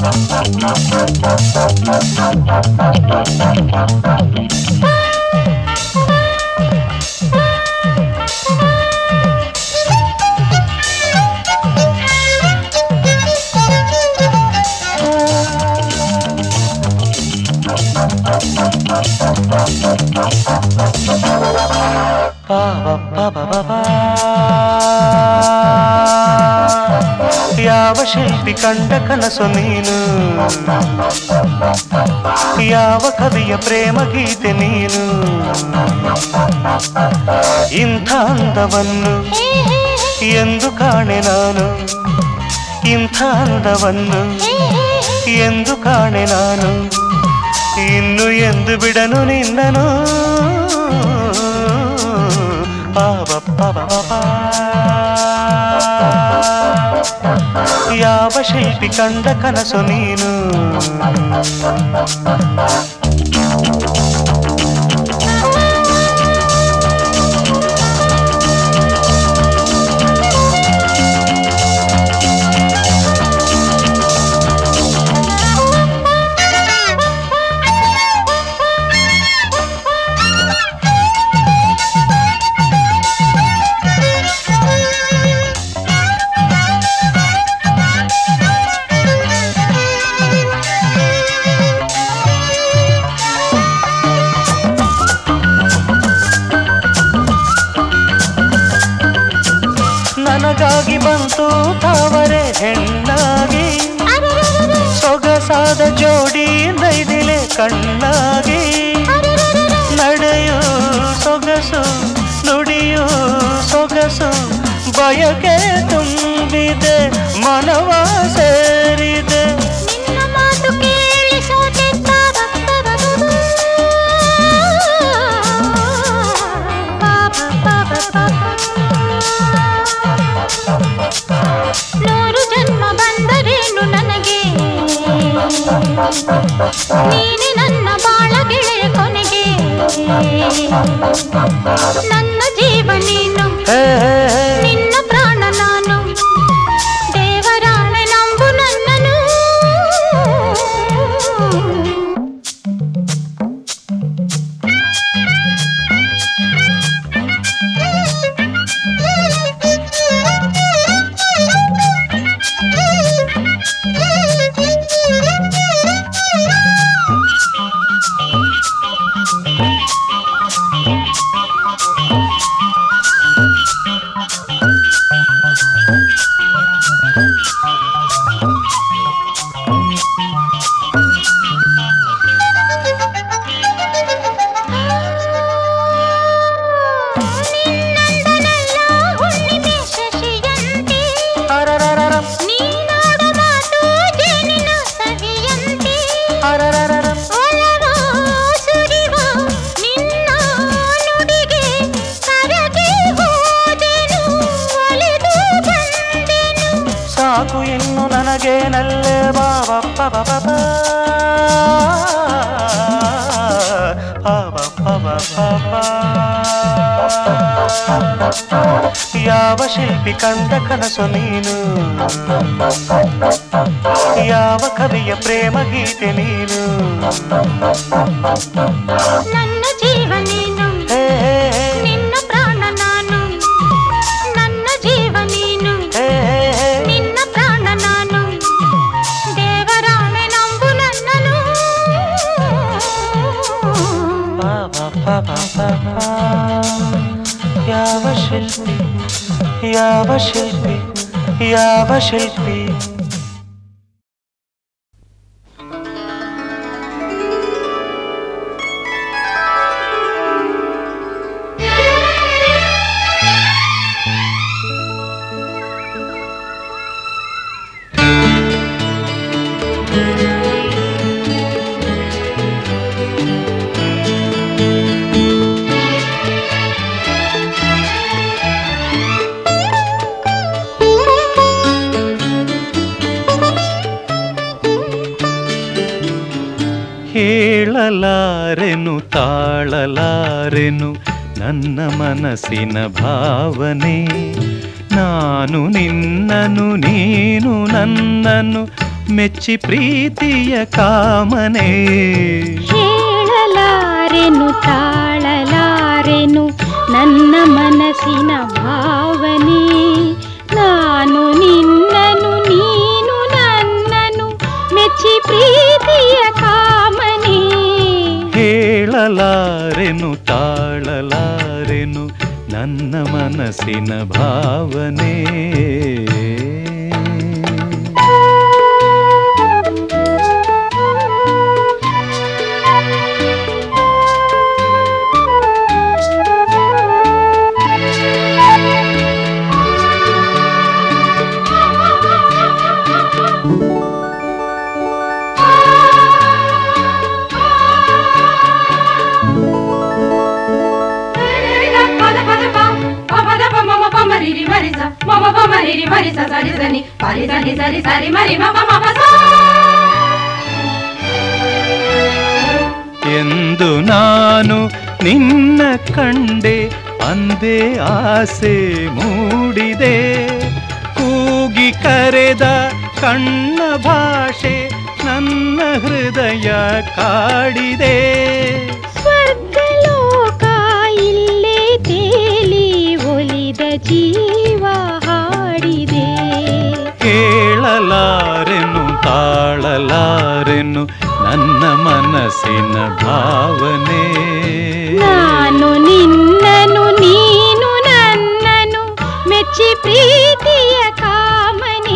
ಯಾವ ಶಿಲ್ಪಿ ಕಂಡ ಕನಸು ನೀನು ಯಾವ ಕವಿಯ ಪ್ರೇಮ ಗೀತೆ ನೀನು ಇಂಥ ಅಂದವನ್ನು ಎಂದು ಕಾಣೆ ನಾನು ಇಂಥ ಅಂದವನ್ನು ಎಂದು ಕಾಣೆ ನಾನು ಇನ್ನು ಎಂದು ಬಿಡನು ನಿನ್ನನು ಪಾವ ಪವ ಪವ. ಯಾವ ಶಿಲ್ಪಿ ಕಂಡ ಕನಸು ನೀನು ನನಗಾಗಿ ಬಂತು ತಾವರೆ ಹೆಣ್ಣಾಗಿ ಸೊಗಸಾದ ಜೋಡಿ ನೈದಿಲೆ ಕಣ್ಣಾಗಿ ನಡೆಯು ಸೊಗಸು ನುಡಿಯು ಸೊಗಸು ಬಯಕೆ ತುಂಬಿದೆ ಮನವ ಸೇರಿದೆ ನಿನ್ನ ಮಾತು ಕೇಳಿ ಸೋತೆ ತಾರತ್ತರದು. ಪಾಪ ಪಾಪ ಪಾಪ. ನೂರು ಜನ್ಮ ಬಂದರೇನು ನನಗೆ ನೀನೆ ನನ್ನ ಬಾಳ ಗೆಳೆಯ ಕೊನೆಗೆ ನನ್ನ ಜೀವ ನೀನು ಹೇ ಹೇ, ಹೇ. ನಿನ್ನ ಪ್ರಾಣ ನಾನು ದೇವರಾಣೆ ನಂಬು ನನ್ನನು ನಿನ್ನಂದನೆಲ್ಲ ಹುಣ್ಣಿಮೆ ಶಶಿಯಂತೆ ಅರರರರಂ, ನೀನಾಡು ಮಾತು ಜೇನಿನ ಸವಿಯಂತೆ ಅರರರರಂ. ಒಲವ ಸುರಿವ ನಿನ್ನ ನುಡಿಗೆ ಕರಗಿ ಹೋದೆನು ಒಲಿದು ಬಂದೆನು ಸಾಕು ಇನ್ನು ನನಗೇನಲ್ಲೇ ಬಾಬಪ್ಪ ಬಬಬ ಯಾವ ಶಿಲ್ಪಿ ಕಂಡ ಕನಸು ನೀನು ಯಾವ ಕವಿಯ ಪ್ರೇಮ ಗೀತೆ ನೀನು ನನ್ನ ಜೀವ ನೀನು ಹೇ ಹೇ ಹೇ, ನಿನ್ನ ಪ್ರಾಣ ನಾನು ನನ್ನ ಜೀವ ನೀನು ಹೇ ಹೇ ಹೇ. ನಿನ್ನ ಪ್ರಾಣ ನಾನು ದೇವರಾಣೆ ನಂಬು ನನ್ನನು ಯಾವ ಶಿಲ್ಪಿ ಯಾವ ಶಿಲ್ಪಿ ಯಾವ ಶಿಲ್ಪಿ ಹೇಳಲಾರೆನು ತಾಳಲಾರೆನು ನನ್ನ ಮನಸ್ಸಿನ ಭಾವನೆ ನಾನು ನಿನ್ನನು ನೀನು ನನ್ನನ್ನು ಮೆಚ್ಚಿ ಪ್ರೀತಿಯ ಕಾಮನೆ ಹೇಳಲಾರೆನು ತಾಳಲಾರೆನು ನನ್ನ ಮನಸ್ಸಿನ ಭಾವನೆ ನಾನು ನಿನ್ನನು ನೀನು ನನ್ನನು ಮೆಚ್ಚಿ ಪ್ರೀತಿಯ ಕಾಮನೆ ಹೇಳಲಾರೆನು ತಾಳಲಾರೆನು ನನ್ನ ಮನಸ್ಸಿನ ಭಾವನೆ ಎಂದು ನಾನು ನಿನ್ನ ಕಂಡೆ ಅಂದೇ ಆಸೆ ಮೂಡಿದೆ ಕೂಗಿ ಕರೆದ ಕಣ್ಣ ಭಾಷೆ ನನ್ನ ಹೃದಯ ಕಾಡಿದೆ ಸ್ವರ್ಗಲೋಕ ಇಲ್ಲೇ ತೇಲಿ ಒಲಿದ ಜೀವ ಹಾಡಿದೆ ಕೇಳಲಾರೆನು ತಾಳಲಾರೆನು ನನ್ನ ಮನಸ್ಸಿನ ಭಾವನೆ ನಾನು ನಿನ್ನನು ನೀನು ನನ್ನನು ಮೆಚ್ಚಿ ಪ್ರೀತಿಯ ಕಾಮನೆ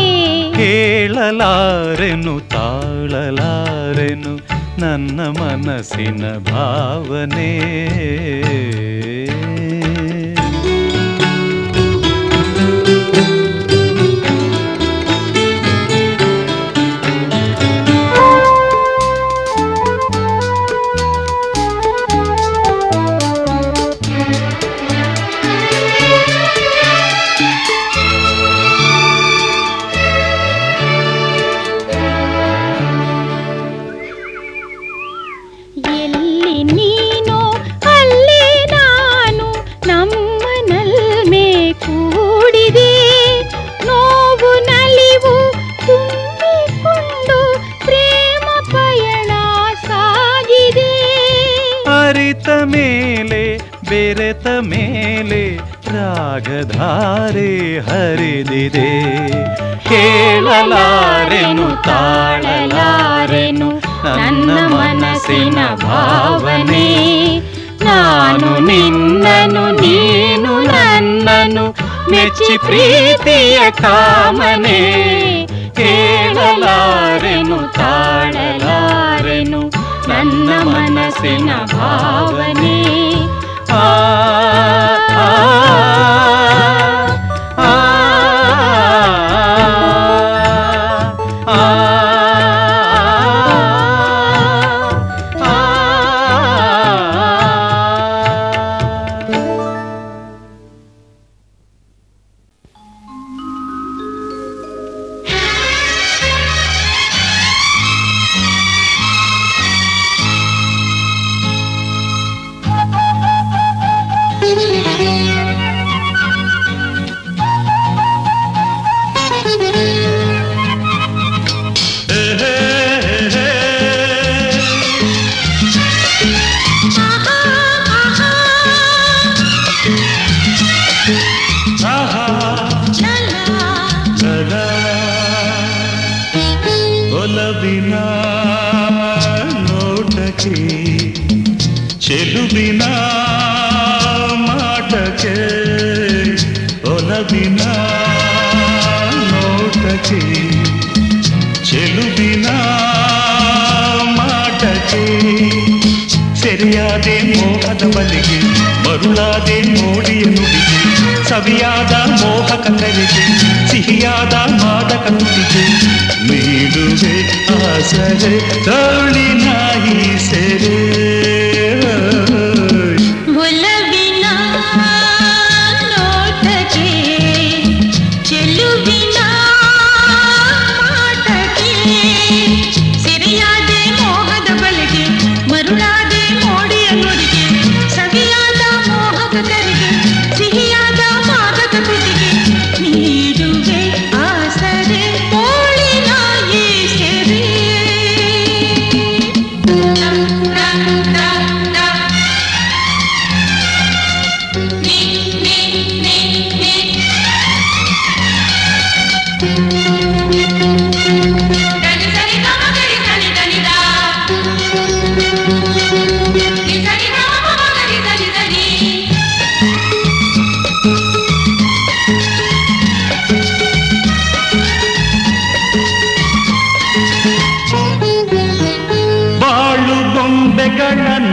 ಕೇಳಲಾರೆನು ತಾಳಲಾರೆನು ನನ್ನ ಮನಸ್ಸಿನ ಭಾವನೆ ಎಲ್ಲಿ ನೀನು ಅಲ್ಲಿ ನಾನು ನಮ್ಮ ನಲ್ಮೆ ಕೂಡಿದೆ ನೋವು ನಲಿವು ತುಂಬಿಕೊಂಡು ಪ್ರೇಮ ಪಯಣ ಸಾಗಿದೆ ಅರಿತ ಮೇಲೆ ಬೆರೆತ ಮೇಲೆ ರಾಗಧಾರೆ ಹರಿದಿದೆ ಕೇಳಲಾರೆನು ತಾಳಲಾರೆನು ನನ್ನ ಮನಸ್ಸಿನ ಭಾವನೆ ನಾನು ನಿನ್ನನು ನೀನು ನನ್ನನು ಮೆಚ್ಚಿ ಪ್ರೀತಿಯ ಕಾಮನೆ ಕೇಳಲಾರೆನು ತಾಳಲಾರೆನು ನನ್ನ ಮನಸ್ಸಿನ ಭಾವನೆ ಆ ಆ, ಆ, ಆ, ಆ. ಒಲವಿನ ನೋಟಕ್ಕೆ ಚೆಲುವಿನ ಮಾಟಕ್ಕೆ ಒಲವಿನ ನೋಟಕ್ಕೆ ಚೆಲುವಿನ ಮಾಟಕ್ಕೆ ಸೆರೆಯಾದೆ ಮೋಹದ ಬಲಿಗೆ ಮರುಳಾದೆ ಮೋಡಿಯ ನುಡಿಗೆ ಸವಿಯಾದ ಮೋಹಕ ಕರೆಗೆ ಸಿಹಿಯಾದ ಮಾದಕ ತುಟಿಗೆ ನೀಡುವೆ ಆಸರೆ ತೋಳಿನ ಈ ಸೆರೆ ಒಲವಿನ ನೋಟಕ್ಕೆ ಚೆಲುವಿನ ಮಾಟಕ್ಕೆ ಸಿರಿಯಾದೆ ಮೋಹದ ಬಲೆಗೆ ಮರುಳಾದೆ ಮೋಡಿಯ ನುಡಿಗೆ ಸವಿಯಾದ ಮೋಹಕ ಕರೆಗೆ ಸಿಹಿಯಾದ ಮಾದಕ ತುಟಿಗೆ ನೀಡುವೆ ಆಸರೆ ತೋಳಿನ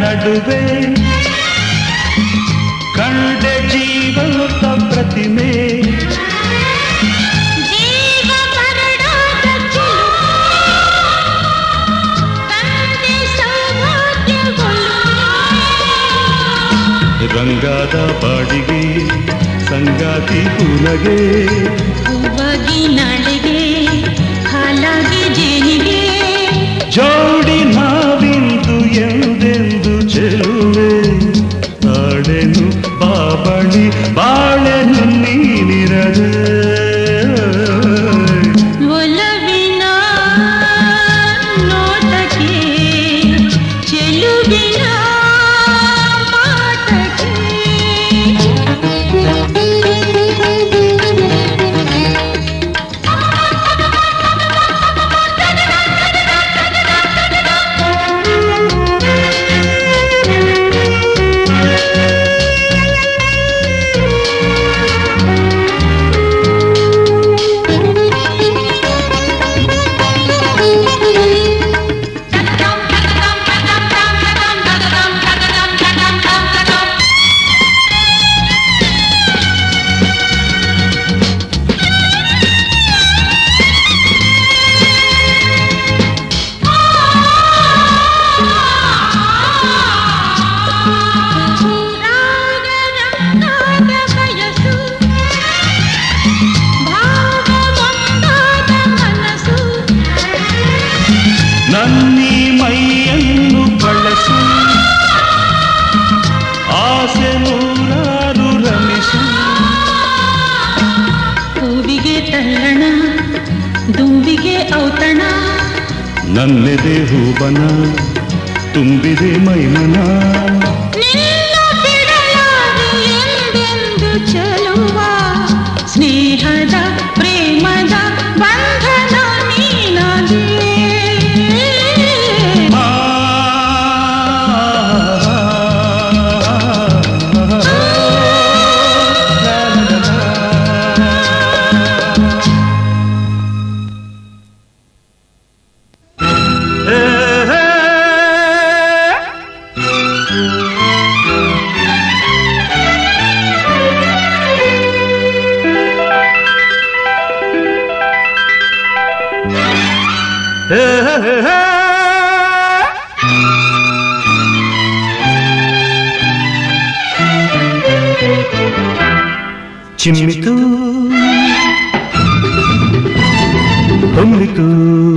ನಡುವೆ ಕಂಡೆ ಜೀವಂತ ಪ್ರತಿಮೆ ಜೀವ ಮರಣದ ಚಿಲುಮೆ, ತಂದೆ ಸೌಭಾಗ್ಯಗೊಳ್ಳುವೆ. ರಂಗಾದ ಬಾಡಿಗೆ ಸಂಗಾತಿ ಕೂನಗೆ ಹೂವಾಗಿ ನಾಳೆಗೆ ಹಾಲಾಗಿ ಜೇನಿಗೆ ಜೋಡಿ ನಾವಿಂದು ಎಂದೆಂದು ಚೆಲುವೆ ತಾಳೆನು ಬಾಬಳಿ ಬಾಳೆನು ನೀನಿರದೆ ಒಲವಿನ ನೋಟಕ್ಕೆ ಚೆಲುವಿನ ರಾಗರಂಗಾದ ಬಯಸು ಭಾವವೊಂದಾದ ಮನಸ್ಸು ನನ್ನೀ ಮೈಯನ್ನು ಬಳಸು ಆಸೆ ನೂರಾರು ರಮಿಸು ಹೂವಿಗೆ ತಲ್ಲಣ ದುಂಬಿಗೆ ಔತಣ ನನ್ನೆದೆ ಹೂಬನ ತುಂಬಿದೆ ಮೈಮನ ನಿನ್ನ ಬಿಡಲಾರೆ ಎಂದೆಂದು ಚೆಲುವ ಸ್ನೇಹದ ಪ್ರೇಮದ ಬಂಧನ ನೀನದೇ ಆ, ಹೇ, ಹೇ. ಹೇ, ಹೇ, ಹೇ. ಚಿಮ್ಮಿತು ಹೊಮ್ಮಿತು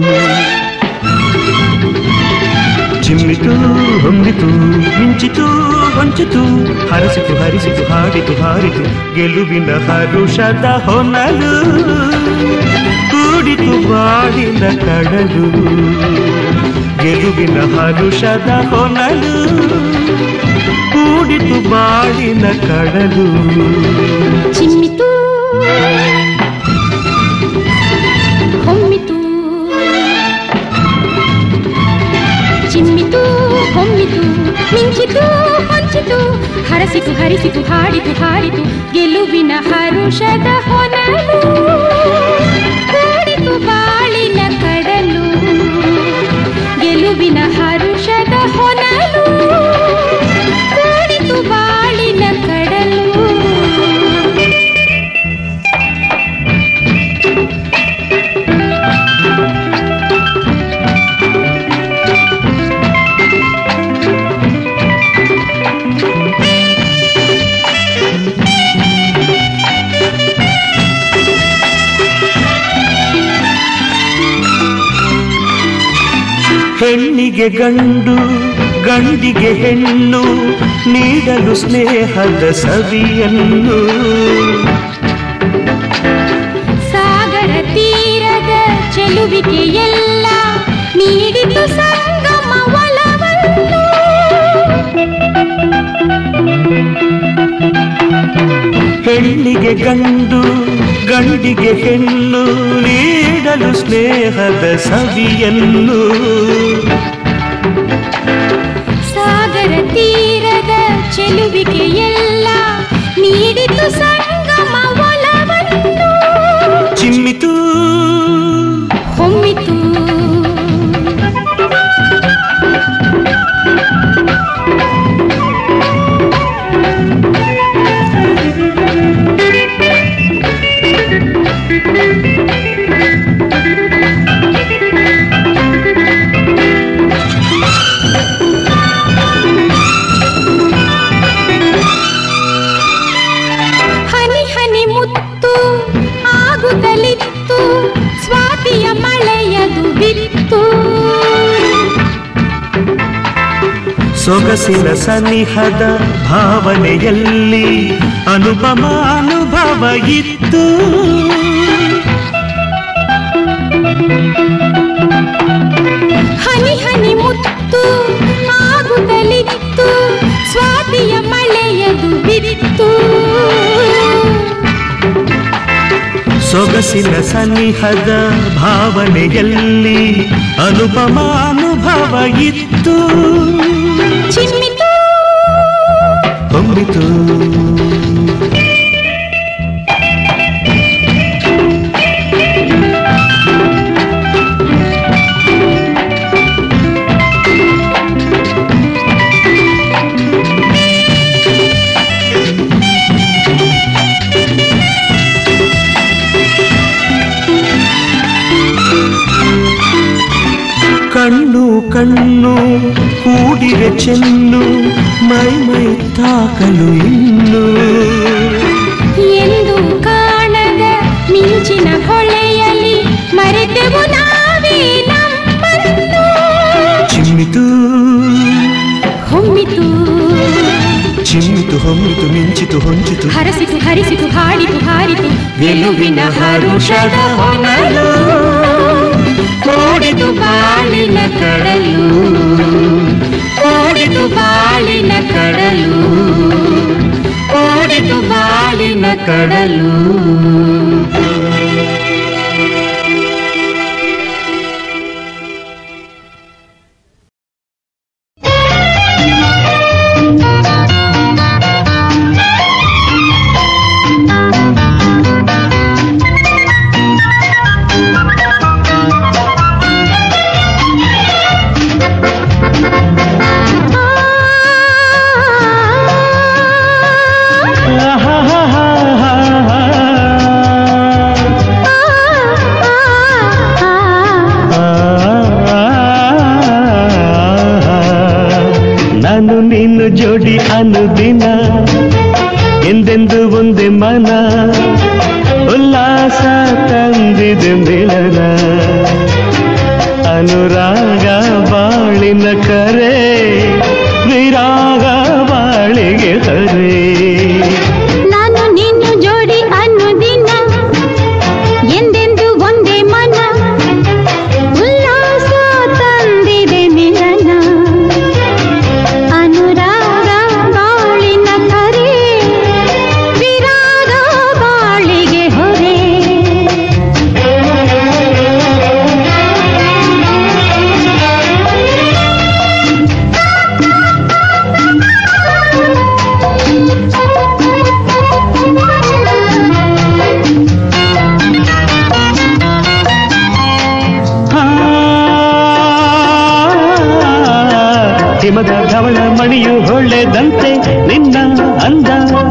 ಚಿಮ್ಮಿತು ಹೊಮ್ಮಿತು ಮಿಂಚಿತು ಹೊಂಚಿತು ಹರಸಿತು ಹರಿಸಿತು ಹಾಡಿತು ಹಾರಿತು ಗೆಲುವಿನ ಹರುಷದ ಹೊನಲು ಕೂಡಿತು ಬಾಳಿನ ಕಡಲು ಗೆಲುವಿನ ಹರುಷದ ಹೊನಲು ಕೂಡಿತು ಬಾಳಿನ ಕಡಲು ಚಿಮ್ಮಿತು ಹೊಮ್ಮಿತು ಚಿಮ್ಮಿತು ಹೊಮ್ಮಿತು ಮಿಂಚಿತು ಹೊಂಚಿತು ಹರಸಿತು ಹರಿಸಿತು ಹಾಡಿತು ಹಾರಿತು ಗೆಲುವಿನ ಹರುಷದ ಹೊನಲು ಕೂಡಿತು ಬಾಳಿನ ಕಡಲು ಗೆಲುವಿನ ಹರುಷದ ಹೊನಲು ಕೂಡಿತು ಬಾಳಿನ ಕಡಲು ಹೆಣ್ಣಿಗೆ ಗಂಡು ಗಂಡಿಗೆ ಹೆಣ್ಣು ನೀಡಲು ಸ್ನೇಹದ ಸವಿಯನ್ನು ಸಾಗರ ತೀರದ ಚೆಲುವಿಕೆಯೆಲ್ಲ ನೀಡಿತು ಸಂಗಮ ಒಲವನ್ನು ಹೆಣ್ಣಿಗೆ ಗಂಡು ಗಂಡಿಗೆ ಹೆಣ್ಣು ನೀಡಲು ಸ್ನೇಹದ ಸವಿಯನ್ನು ಸಾಗರ ತೀರದ ಚೆಲುವಿಕೆಯೆಲ್ಲ ನೀಡಿತು ಸಂಗಮ ಒಲವನ್ನು ಚಿಮ್ಮಿತು ಹೊಮ್ಮಿತು ಸೊಗಸಿನ ಸನ್ನಿಹದ ಭಾವನೆಯಲ್ಲಿ ಅನುಪಮ ಅನುಭವ ಇತ್ತು ಹನಿ ಹನಿ ಮುತ್ತು ಆಗುತ್ತಲಿತ್ತು ಸ್ವಾತಿಯ ಮಳೆಯದು ಬಿತ್ತು ಸೊಗಸಿನ ಸನ್ನಿಹದ ಭಾವನೆಯಲ್ಲಿ ಅನುಪಮ ಅನುಭವ ಇತ್ತು ಚಿಮ್ಮಿತು ಹೊಮ್ಮಿತು ಕಣ್ಣು ಕಣ್ಣು ಕೂಡಿರೆ ಚೆನ್ನು ಮೈ ಮೈ ತಾಕಲು ಇನ್ನು ಎಂದು ಕಾಣದ ಮಿಂಚಿನ ಹೊಳೆಯಲಿ ಮರೆತೆವು ನಾವೇ ನಮ್ಮನ್ನು ಚಿಮ್ಮಿತು ಹೊಮ್ಮಿತು ಚಿಮ್ಮಿತು ಹೊಮ್ಮಿತು ಮಿಂಚಿತು ಹೊಂಚಿತು ಹರಸಿತು ಹರಿಸಿತು ಹಾಡಿತು ಹಾರಿತು ಗೆಲುವಿನ ಹರುಷದ ಹೊನಲು ಕೂಡಿತು ಬಾಳಿನ ಕಡಲು ಕೂಡಿತು ಬಾಳಿನ ಕಡಲು ಕೂಡಿತು ಬಾಳಿನ ಕಡಲು ನಾನು ನಿನ್ನ ಜೋಡಿ ಅನುದಿನ ಎಂದೆಂದು ಒಂದೇ ಮನ ಉಲ್ಲಾಸ ತಂದಿದೆ ಮಿಲನ ಅನುರಾಗ ಬಾಳಿನ ಕರೆ ವಿರಾಗ ಬಾಳಿಗೆ ಹರೇ ನಾನು ನಿನ್ನ ಜೋಡಿ ಅನ್ನುದಿನ ಎಂದೆಂದು ಒಂದೇ ಮನ ಉಲ್ಲಾಸ ತಂದಿದೆ ಮಿಲನ ಅನುರಾಗ ಬಾಳಿನ ಕರೆ ವಿರಾಗ ಬಾಳಿಗೆ ಹೊರೆ ಹಿಮದ ಧವಳ ಮಣಿಯು ಹೊಳ್ಳೆದಂತೆ ನಿನ್ನ ಅಂದ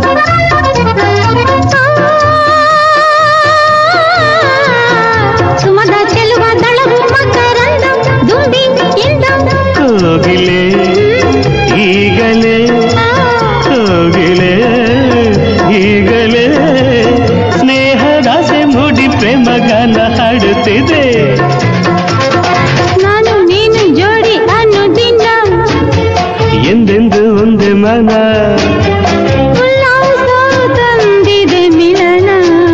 ಸುಮದ ಚೆಲುವ ದಳವು ಮಕರಂದ ದುಂಬಿ ಇಂದ ಕೋಗಿಲೆ ಈಗಲೇ ಕೋಗಿಲೆ ಈಗಲೇ ಸ್ನೇಹದಾಸೆ ಮೂಡಿ ಪ್ರೇಮಗಾನ ಹಾಡುತ್ತಿದೆ ನಾನು ನೀನು ಜೋಡಿ ಅನ್ನುದಿನ ಎಂದೆಂದು ಒಂದೇ ಮನ ಉಲ್ಲಾಸ ತಂದಿದೆ ಮಿಲನ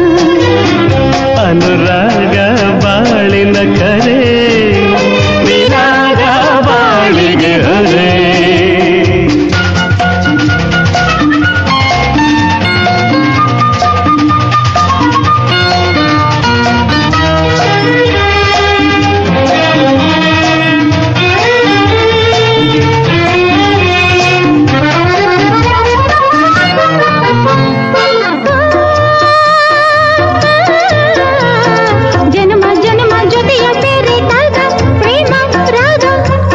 ಅನುರಾಗ ಬಾಳಿನ ಕರೆ ವಿರಾಗ ಬಾಳಿಗೆ ಹರೇ ಜನ್ಮ ಜನ್ಮ ಜೊತೆಯ ಬೇರೆ ಕಾದ ಪ್ರೇಮ ರಾಗ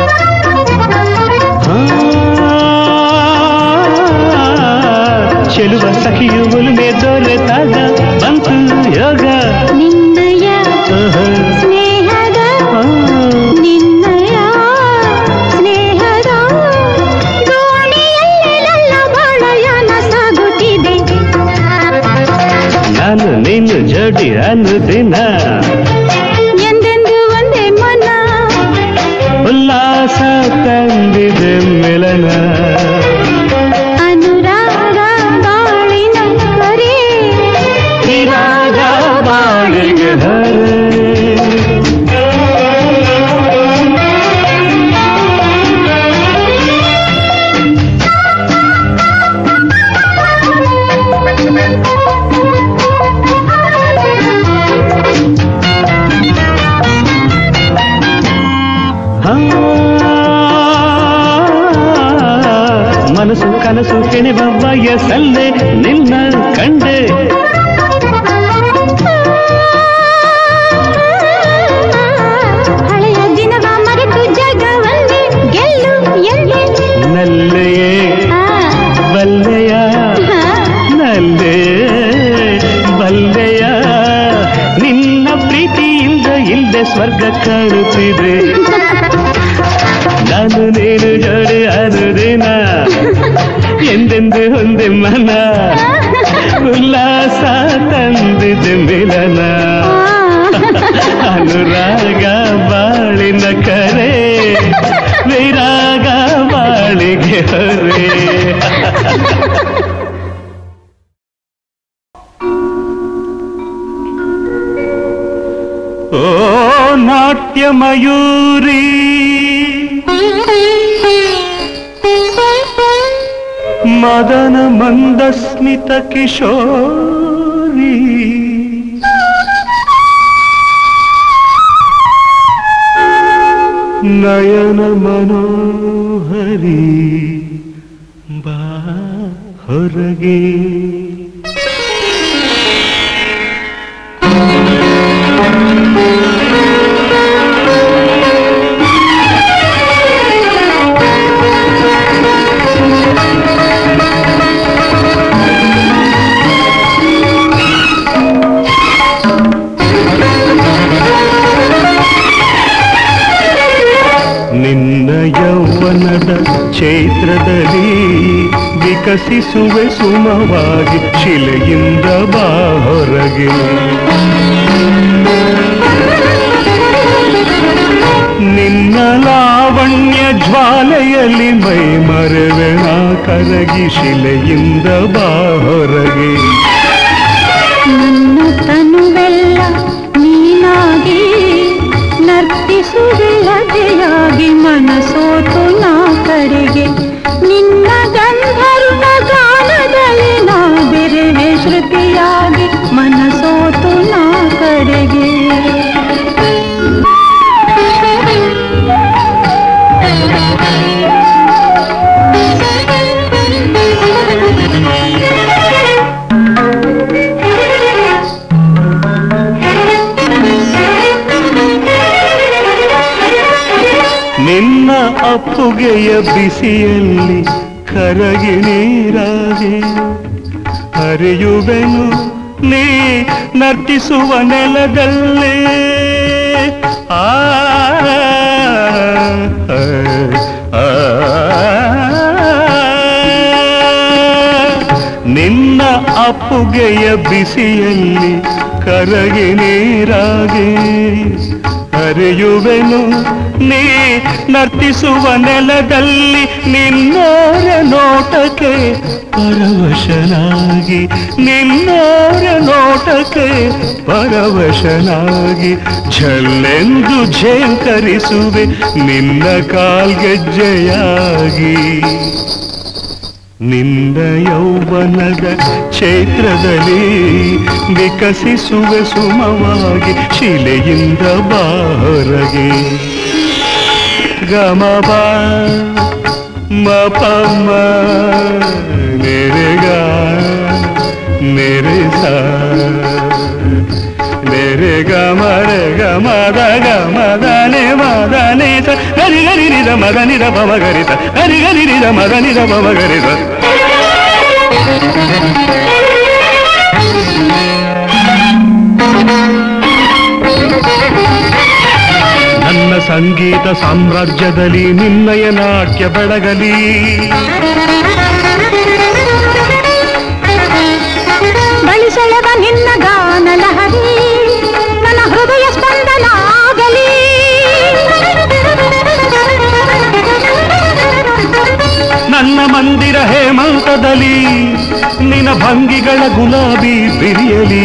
ಚೆಲುವ ಸಖಿಯು ಒಲುಮೆ ದೊರೆತಾಗ ಬಂತು ಯೋಗ ನಿನ್ನಯ ಆಹಾ. ಸ್ನೇಹದ ಆ. ನಿನ್ನಯ ಸ್ನೇಹದ ದೋಣಿಯಲ್ಲಿ ನನ್ನ ಬಾಳಯಾನ ಸಾಗುತ್ತಿದೆ ನಾನು ನಿನ್ನ ಜೋಡಿ ಅನ್ನುದಿನ ಎಂದೆಂದು ಒಂದೇ ಮನ ಉಲ್ಲಾಸ ತಂದಿದೆ ಮಿಲನ ಕಾಣುತ್ತಿದೆ ನಾನು ನೀನು ಜೋಡಿ ಅನುದಿನ ಎಂದೆಂದು ಹೊಂದೆ ಮನ ಉಲ್ಲಾಸ ತಂದಿದೆ ಮಿಲನ ಅನುರಾಗ ಬಾಳಿನ ಕರೆ ವಿರಾಗ ಬಾಳಿಗೆ ಹೊರೆ ಓ ನಾಟ್ಯ ಮಯೂರಿ ಮದನ ಮಂದಸ್ಮಿತ ಕಿಶೋರಿ ನಯನ ಮನೋಹರಿ ಬಾ ಹೊರಗೆ ನಿನ್ನ ಯೌವನದ ಚೈತ್ರದಲ್ಲಿ ವಿಕಸಿಸುವೆ ಸುಮವಾಗಿ ಶಿಲೆಯಿಂದ ಬಾ ಹೊರಗೆ ನಿನ್ನ ಲಾವಣ್ಯ ಜ್ವಾಲೆಯಲ್ಲಿ ಮೈ ಮರೆವೆ ನಾ ಕರಗಿ ಶಿಲೆಯಿಂದ ಬಾ ಹೊರಗೆ ನನ್ನ ತನುವೆಲ್ಲ ನೀನಾಗಿ ನರ್ತಿಸುವುದಿಲ್ಲದೆಯಾಗಿ ಮನಸೋತು ನಾ ಕಡೆಗೆ ನಿನ್ನ ಗಂಧರ್ವ ಗಾನದಲ್ಲಿ ನಾ ಬೆರೆವೆ ಶ್ರುತಿಯಾಗಿ ಮನಸೋತು ನಾ ಕಡೆಗೆ ನಿನ್ನ ಅಪ್ಪುಗೆಯ ಬಿಸಿಯಲ್ಲಿ ಕರಗಿ ನೀರಾಗಿ ಹರಿಯುವೆನು ನೀ ನರ್ತಿಸುವ ನೆಲದಲ್ಲೇ ಆ ಆ, ಆ. ನಿನ್ನ ಅಪ್ಪುಗೆಯ ಬಿಸಿಯಲ್ಲಿ ಕರಗಿ ನೀರಾಗಿ ಹರಿಯುವೆನು ನೀ ನರ್ತಿಸುವ ನೆಲದಲ್ಲಿ ನಿನ್ನೋರ ನೋಟಕ್ಕೆ ಪರವಶನಾಗಿ ನಿನ್ನೋರ ನೋಟಕ್ಕೆ ಪರವಶನಾಗಿ ಝಲ್ಲೆಂದು ಝೇಂಕರಿಸುವೆ ನಿನ್ನ ಕಾಲ್ಗೆಜ್ಜೆಯಾಗಿ ನಿನ್ನ ಯೌವನದ ಚೈತ್ರದಲ್ಲಿ ವಿಕಸಿಸುವೆ ಸುಮವಾಗಿ ಶಿಲೆಯಿಂದ ಬಾರಗೆ ಗಮಪ ಮಪಮ ನೆರೆಗ ನೆರೆಸ ನೆರೆ ಗಮರೆ ಗಮದ ಗಮದನೆ ಮದನೆ ಸ ಗರಿ ಗರಿ ನಿದ ಮದ ನಿದ ಪಮ ಗರಿತ ಗರಿ ಗರಿ ನಿದ ಮದ ನಿದ ಪಮ ಗರಿತ ನನ್ನ ಸಂಗೀತ ಸಾಮ್ರಾಜ್ಯದಲ್ಲಿ ನಿನ್ನಯ ನಾಟ್ಯ ಬೆಳಗಲಿ ಬಳಿಸೆಳೆದ ನಿನ್ನ ಗಾನ ಲಹರಿ ನನ್ನ ಹೃದಯ ಸ್ಪಂದನ ಆಗಲಿ ನನ್ನ ಮಂದಿರ ಹೇಮಂತದಲ್ಲಿ ನಿನ್ನ ಭಂಗಿಗಳ ಗುಲಾಬಿ ಬಿರಿಯಲಿ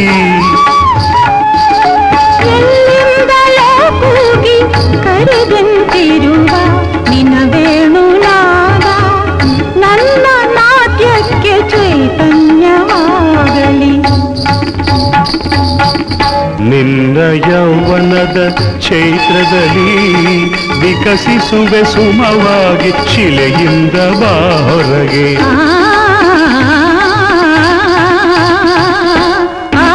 ಎಲ್ಲಿಂದಲೋ ಕೂಗಿ ಕರೆದಂತಿರುವ ನಿನ್ನ ವೇಣುನಾದ ನನ್ನ ನಾಟ್ಯಕ್ಕೆ ಚೈತನ್ಯವಾಗಲಿ ನಿನ್ನ ಯೌವನದ ಚೈತ್ರದಲ್ಲಿ ವಿಕಸಿಸುವೆ ಸುಮವಾಗಿ ಶಿಲೆಯಿಂದ ಬಾ ಹೊರಗೆ ಆ ಆ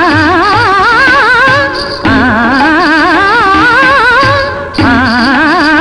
ಆ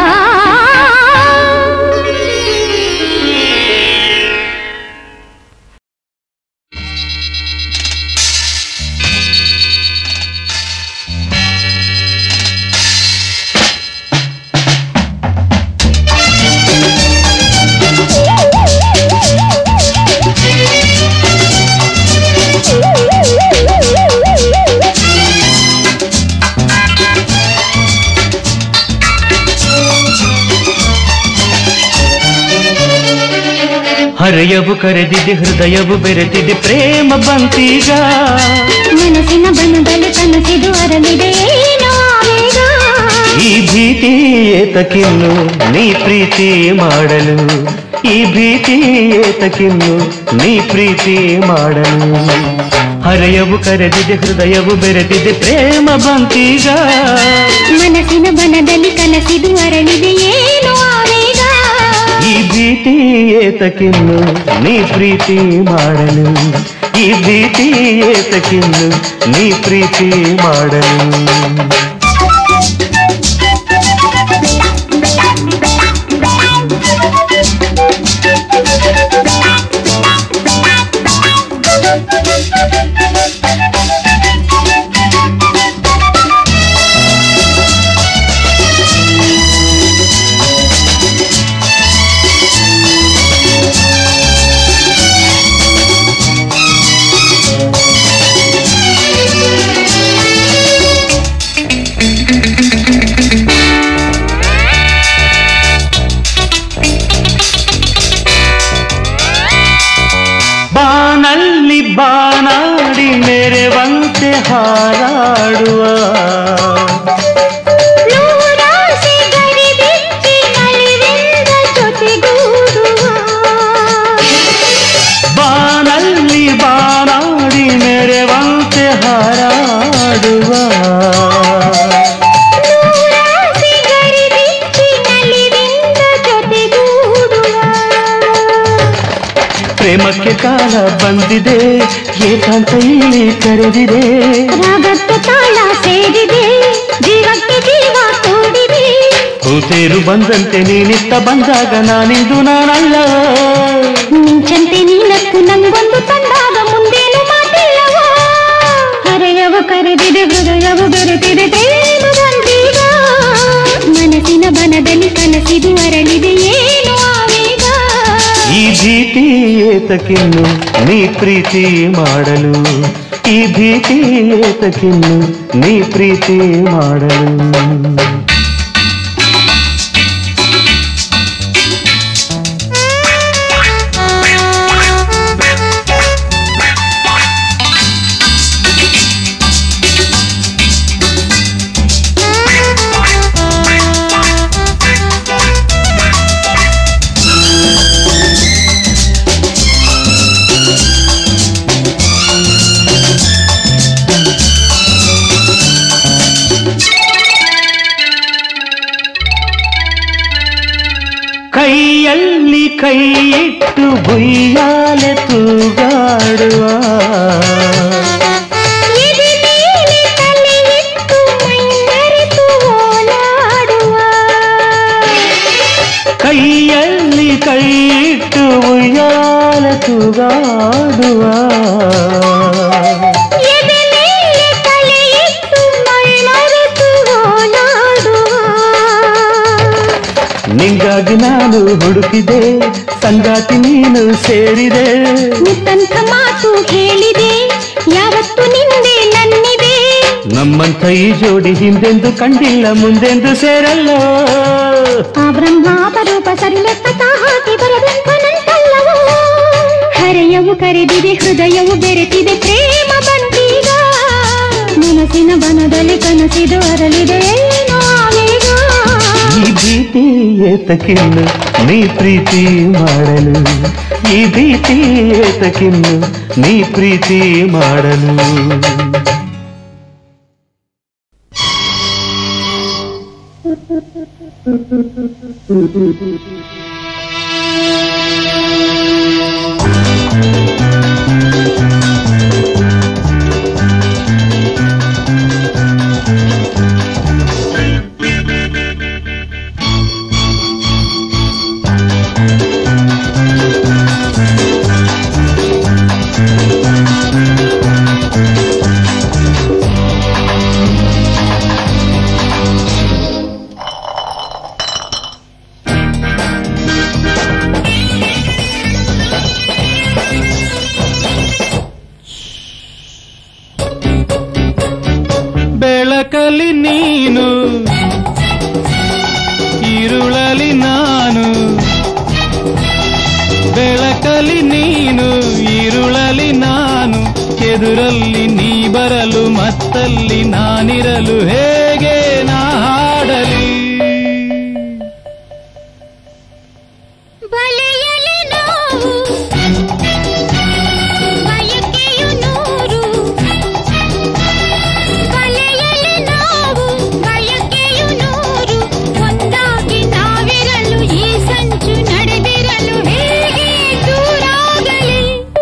ಹರೆಯವು ಕರೆದಿದೆ ಹೃದಯವು ಬೆರೆತಿದೆ ಪ್ರೇಮ ಬಂತೀಗ ಮನಸ್ಸಿನ ಬನದಲ್ಲಿ ಕನಸಿದು ಅರಳಿದೆ ಏನೋ ಆವೇಗ ಈ ಭೀತಿ ಏತಕ್ಕಿನ್ನು ನೀ ಪ್ರೀತಿ ಮಾಡಲು ಈ ಭೀತಿ ಏತಕ್ಕಿನ್ನು ನೀ ಪ್ರೀತಿ ಮಾಡಲು ಹರೆಯವು ಕರೆದಿದೆ ಹೃದಯವು ಬೆರೆತಿದೆ ಪ್ರೇಮ ಬಂತೀಗ ಮನಸ್ಸಿನ ಬನದಲ್ಲಿ ಕನಸಿದು ಅರಳಿದೆ ಏನೋ ಆವೇಗ ಈ ಭೀತಿ ಏತಕ್ಕಿನ್ನು ನೀ ಪ್ರೀತಿ ಮಾಡಲು ಈ ಭೀತಿ ಏತಕ್ಕಿನ್ನು ನೀ ಪ್ರೀತಿ ಮಾಡಲು ಬಾನಲ್ಲಿ ಬಾನಾಡಿ ಮೆರೆವಂತೆ ಹಾರಾಡುವ ನೂರಾಸೆ ಗರಿಬಿಚ್ಚಿ ನಲಿವೆಂದ ಜೊತೆಗೂಡುವ ಬಾನಲ್ಲಿ ಬಾನಾಡಿ ಮೆರೆವಂತೆ ಹಾರಾಡುವ ನೂರಾಸೆ ಗರಿಬಿಚ್ಚಿ ನಲಿವೆಂದ ಜೊತೆಗೂಡುವ ಪ್ರೇಮಕ್ಕೆ ಕಾಲ ಬಂದಿದೆ ಏಕಾಂತ ಇಲ್ಲಿ ಕರೆದಿದೆ ರಾಗಕ್ಕೆ ತಾಳ ಸೇರಿದೆ ಜೀವಕ್ಕೆ ಜೀವ ಕೂಡಿದೆ ಹೂತೇರು ಬಂದಂತೆ ನೀನಿತ್ತ ಬಂದಾಗ ನಾನಿಂದು ನಾನಲ್ಲ ಮಿಂಚಂತೆ ನೀನಕ್ಕು ನಂಗೊಂದು ತಂದಾಗ ಮುಂದೇನು ಮಾತಿಲ್ಲವೋ ಹರೆಯವು ಕರೆದಿದೆ ಹೃದಯವು ಬೆರೆತಿದೆ ಪ್ರೇಮ ಬಂದೀಗ ಮನಸ್ಸಿನ ಬನದಲ್ಲಿ ಕನಸಿದು ಅರಳಿದೆ ಏನು ಆವೇಗ ಈ ಭೀತಿ ಏತಕ್ಕಿನ್ನು ನೀ ಪ್ರೀತಿ ಮಾಡಲು ಈ ಭೀತಿ ಏತಕ್ಕಿನ್ನು ನೀ ಪ್ರೀತಿ ಮಾಡಲು ಕೈಯಲ್ಲಿ ಕೈ ಇಟ್ಟು ಬುಯ್ಯಾಲೆ ತೂಗಾಡುವ ಎದೆ ಮೇಲೆ ತಲೆ ಇಟ್ಟು ಮೈಮರೆತು ಓಲಾಡುವ ಕೈಯಲ್ಲಿ ಕೈ ಇಟ್ಟು ಬುಯ್ಯಾಲೆ ತೂಗಾಡುವ ಎದೆ ಮೇಲೆ ತಲೆ ಇಟ್ಟು ಮೈಮರೆತು ಓಲಾಡುವ ನಿಂಗಾಗಿ ನಾನು ಹುಡುಕಿದೆ ಸಂಗಾತಿ ನೀನು ಸೇರಿದೆ ಮುತ್ತಂತ ಮಾತು ಹೇಳಿದೆ ಯಾವತ್ತು ನಿಂದೆ ನನ್ನಿದೆ ನಮ್ಮಂಥ ಈ ಜೋಡಿ ಹಿಂದೆಂದು ಕಂಡಿಲ್ಲ ಮುಂದೆಂದು ಸೇರಲ್ಲ ಆ ಬ್ರಹ್ಮ ಅಪರೂಪ ಸರಿಲೆತ್ತ ಹಾಕಿ ಬರದಂತ ನಂತಲ್ಲವೋ ಹರೆಯವು ಕರೆದಿದೆ ಹೃದಯವು ಬೆರೆತಿದೆ ಪ್ರೇಮ ಬಂದೀಗ ಮನಸ್ಸಿನ ಬನದಲ್ಲಿ ಕನಸಿದು ಅರಳಿದೆ ಏನೋ ಆವೇಗ ಈ ಭೀತಿ ಏತಕ್ಕಿನ್ನು ನೀ ಪ್ರೀತಿ ಮಾಡಲು ಈ ಭೀತಿ ಏತಕ್ಕಿನ್ನು ನೀ ಪ್ರೀತಿ ಮಾಡಲು ಬೆಳಕಲಿ ನೀನು ഇരുളലി നാനു ಬೆಳಕಲಿ ನೀನು ഇരുളಲಿ ನಾನು ಎದುರಲ್ಲಿ ನೀ ಬರಲು ಮತ್ತಲ್ಲಿ ನಾನಿರಲು ಹೇಗೆ ನಾ ಹಾಡಲಿ ಬಲೆಯಲಿ ನಾವು ಬಯಕೆಯು ನೂರು ಬಲೆಯಲಿ ನಾವು ಬಯಕೆಯು ನೂರು ಒಂದಾಗಿ ನಾವಿರಲು ಈ ಸಂಚು ನಡೆದಿರಲು ಹೇಗೆ ದೂರಾಗಲಿ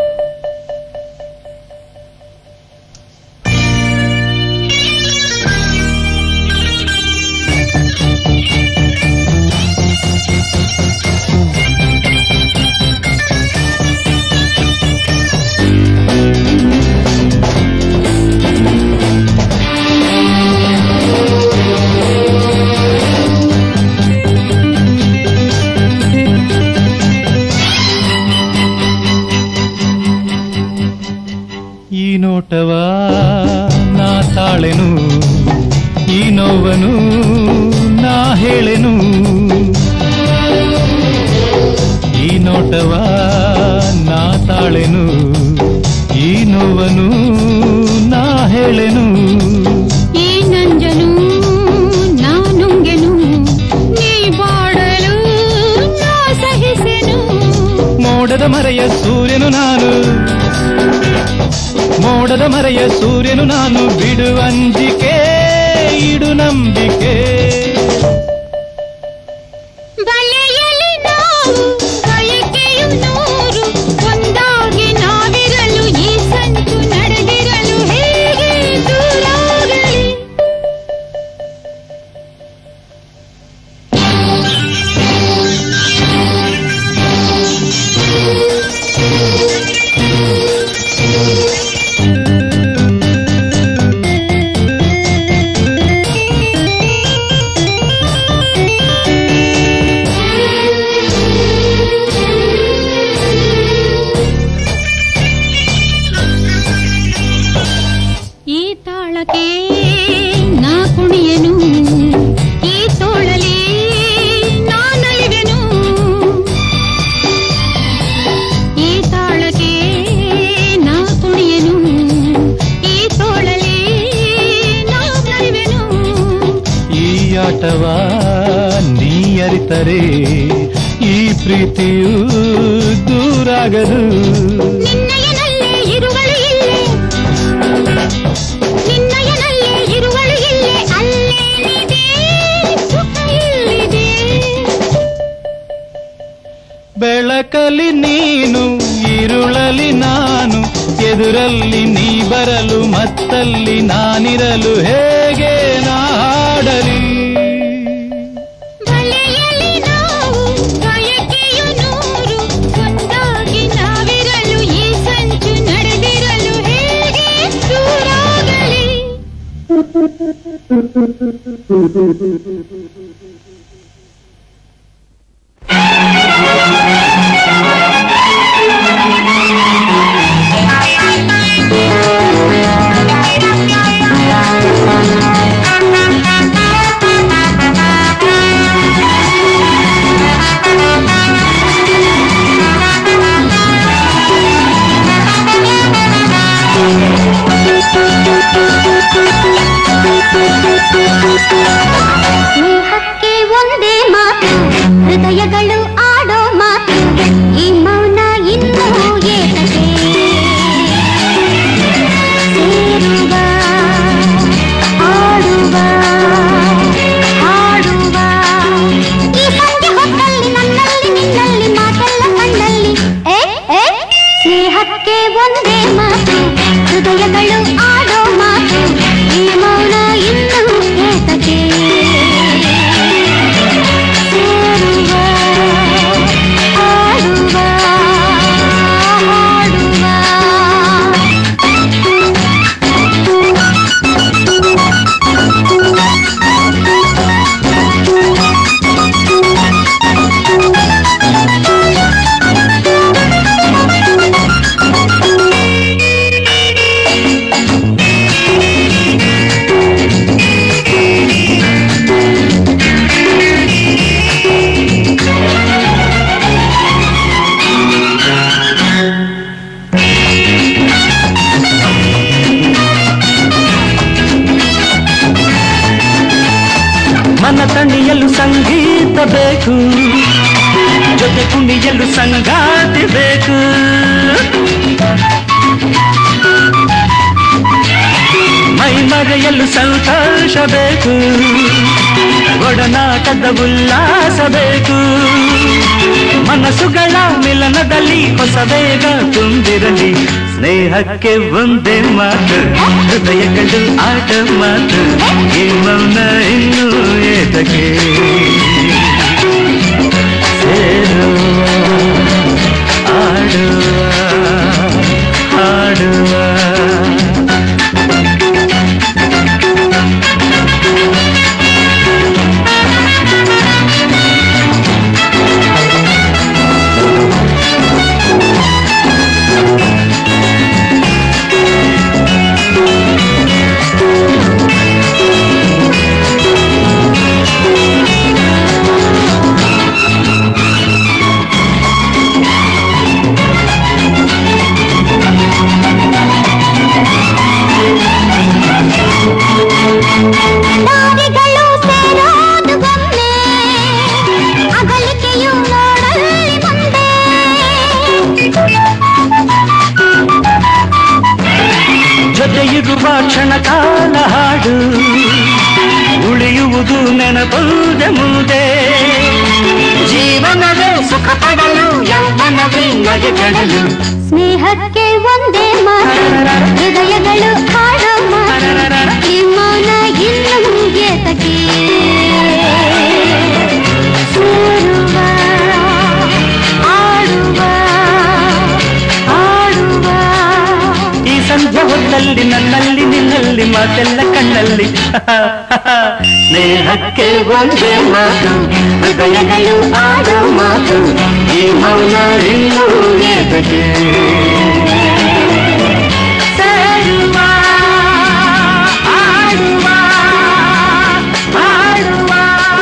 ಈ ನೋಟವ ನಾ ತಾಳೆನು ಈ ನೋವನು ನಾ ಹೇಳೆನು ಈ ನೋಟವ ನಾ ತಾಳೆನು ಈ ನೋವನು ನಾ ಹೇಳೆನು ಈ ನಂಜನು ನಾನುಂಗೆನು ನೀ ಬಾಡಲು ನಾ ಸಹಿಸೆನು ಮೋಡದ ಮರೆಯ ಸೂರ್ಯನು ನಾನು ಮೋಡದ ಮರೆಯ ಸೂರ್ಯನು ನಾನು ಬಿಡುವಂಜಿಕೆ ಇಡು ನಂಬಿಕೆ ಬಲೆಯಲಿ ನಾವು ಬಯಕೆಯು ನೂರು ಒಂದಾಗಿ ನಾವಿರಲು ಈ ಸಂಚು ನಡೆದಿರಲು ಹೇಗೆ ದೂರಾಗಲಿ ಈ ತಾಳಕ್ಕೆ ನಾ ಕುಣಿಯನು ಈ ತೋಳಲಿ ನಾನಲಿವೆನು ಈ ತಾಳಕ್ಕೆ ನಾ ಕುಣಿಯನು ಈ ತೋಳಲಿ ನಾನಲಿವೆನು ಈ ಆಟವ ನೀ ಅರಿತರೆ ಈ ಪ್ರೀತಿಯು ದೂರಾಗದು ನಿನ್ನಯನಲ್ಲೇ ಇರುವಳು ಇಲ್ಲೇ ನಿನ್ನಯನಲ್ಲೇ ಇರುವಳು ಇಲ್ಲೇ ಅಲ್ಲೇನಿದೆ ಸುಖ ಇಲ್ಲಿದೆ ಬೆಳಕಲಿ ನೀನು ഇരുಳಲಿ ನಾನು ಎದುರಲ್ಲಿ ನೀ ಬರಲು ಮತ್ತಲ್ಲಿ ನಾನಿರಲು ಹೇಗೆ ನಾ ಹಾಡಲಿ ಬಲೆಯಲಿ ನಾವು ಬಯಕೆಯು ನೂರು ಒಂದಾಗಿ ನಾವಿರಲು ಈ ಸಂಚು ನಡೆದಿರಲು ಹೇಗೆ ದೂರಾಗಲಿ ಸ್ನೇಹಕ್ಕೆ ಒಂದು ಸಣಿಯಲು ಸಂಗೀತ ಬೇಕು ಜೊತೆ ಕುಣಿಯಲು ಸಂಗಾತಿ ಬೇಕು ಮೈ ಮರೆಯಲು ಸಂತೋಷ ಬೇಕು ಒಡನಾಟದ ಉಲ್ಲಾಸ ಬೇಕು ಮನಸ್ಸುಗಳ ಮಿಲನದಲ್ಲಿ ಹೊಸ ಬೇಗ ತುಂಬಿರಲಿ ಸ್ನೇಹಕ್ಕೆ ಒಂದೇ ಮಾತು ಹೃದಯಗಳು ಆಟ ಮಾತು ಈ ಮೌನ ಇನ್ನೂ ಏತಕ್ಕೆ ಸೇರುವ ಆಡುವ ಹಾಡುವ ದಾರಿಗಳು ಸೇರೋದು ಒಮ್ಮೆ ಅಗಲಿಕೆಯು ನೋಡಲ್ಲಿ ಮುಂದೆ ಜೊತೆಯಿರುವ ಕ್ಷಣ ಕಾಲ ಹಾಡು ಉಳಿಯುವುದು ನೆನಪುದೆ ಮುಂದೆ ಜೀವನವೇ ಸುಖ ಪಡಲು ಯೌವನವೇ ನಗೆ ಕೆಡಲು ಸ್ನೇಹಕ್ಕೆ ಒಂದೇ ಮಾತು ಹೃದಯಗಳು ಹಾಡೋ ಮಾತು ಈ ಮೌನ ಇನ್ನು ಏತಕ್ಕೆ ಸೇರುವ ಆಡುವ ಆಡುವ ಈ ಸಂಧ್ಯಾ ಹೊತ್ತಲ್ಲಿ ನನ್ನಲ್ಲಿ ನಿನ್ನಲ್ಲಿ ಮಾತೆಲ್ಲ ಕಣ್ಣಲ್ಲಿ ಸ್ನೇಹಕ್ಕೆ ಒಂದೇ ಮಾತು ಹೃದಯಗಳು ಆಡೋ ಮಾತು ಈ ಮೌನ ಇನ್ನೂ ಏತಕ್ಕೆ ಸೇರುವ ಆಡುವ ಆಡುವ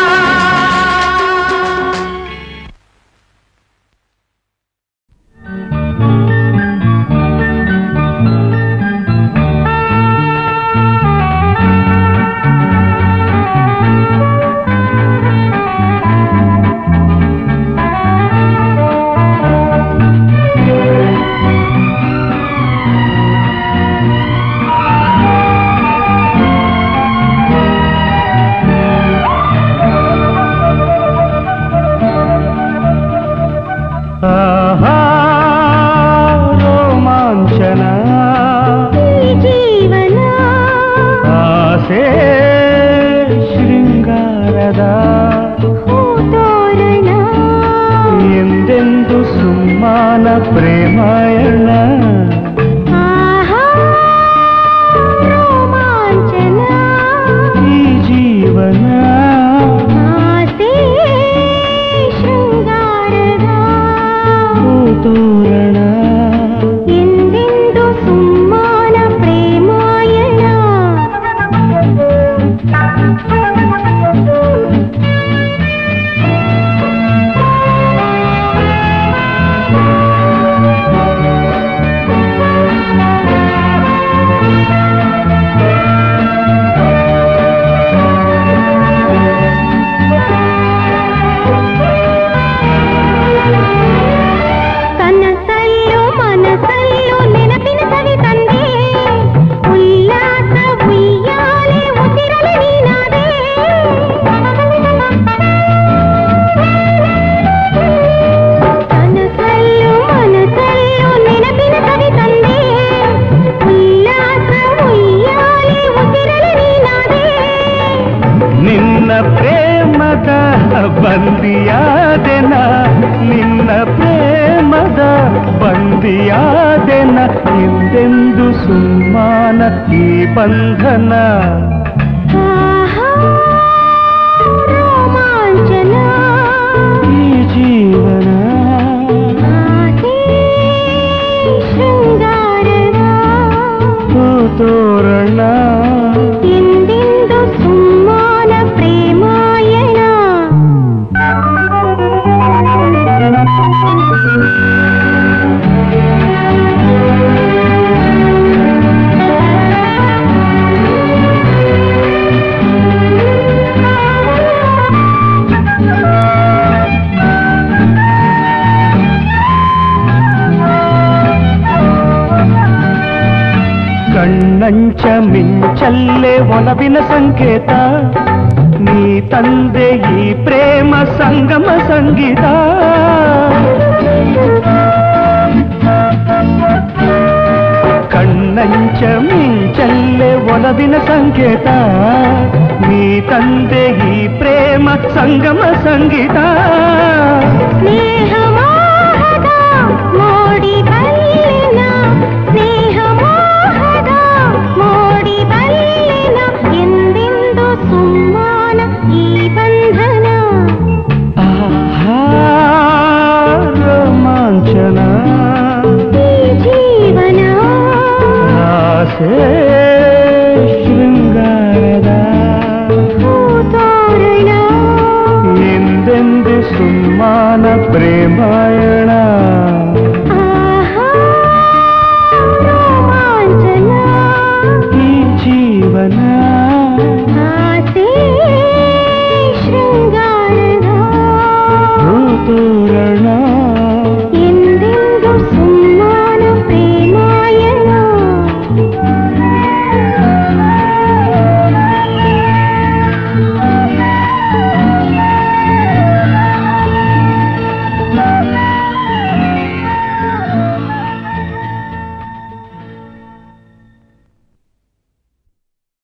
ಆಹಾ ರೋಮಾಂಚನ ಈ ಜೀವನ ಆಸೆ ಶೃಂಗಾರದ ಹೂತೋರಣ ಎಂದೆಂದು ಸುಮ್ಮಾನ ಪ್ರೇಮಾಯಣ ಆಹಾ ರೋಮಾಂಚನ ಈ ಜೀವನ ಆಸೆ ಶೃಂಗಾರದ ತೋರಣ ಎಂದೆಂದು ಸುಮ್ಮಾನ ಪ್ರೇಮಾಯಣ ಕನಸಲ್ಲೂ ಮನಸಲ್ಲೂ ನೆನಪಿನ ಸವಿ ತಂದೆ ಉಲ್ಲಾಸ ಉಯ್ಯಾಲೆ ಉಸಿರಲು ನೀನಾದೆ ಕನಸಲ್ಲೂ ಮನಸಲ್ಲೂ ನೆನಪಿನ ಸವಿ ತಂದೆ ಉಲ್ಲಾಸ ಉಯ್ಯಾಲೆ ಉಸಿರಲು ನೀನಾದೆ ನಿನ್ನ ಪ್ರೇಮದ ಬಂದಿಯಾದೆನ ನಿನ್ನ ಪ್ರೇಮದ ಬಂದಿಯಾದೆನ ಎಂದೆಂದು ಸುಮ್ಮಾನ ಈ ಬಂಧನ ಆಹಾ ರೋಮಾಂಚನ ಈ ಜೀವನ ಆಸೆ ಶೃಂಗಾರದ ತೋರಣ ಎಂದೆಂದು ಸುಮ್ಮಾನ ಪ್ರೇಮಾಯಣ ಕಣ್ಣಂಚ ಮಿಂಚಲ್ಲೇ ಒಲವಿನ ಸಂಕೇತ ನೀ ತಂದೆ ಈ ಪ್ರೇಮ ಸಂಗಮ ಸಂಗೀತ ಕಣ್ಣಂಚ ಮಿಂಚಲ್ಲೇ ಒಲವಿನ ಸಂಕೇತ ನೀ ತಂದೆ ಈ ಪ್ರೇಮ ಸಂಗಮ ಸಂಗೀತ ಸ್ನೇಹ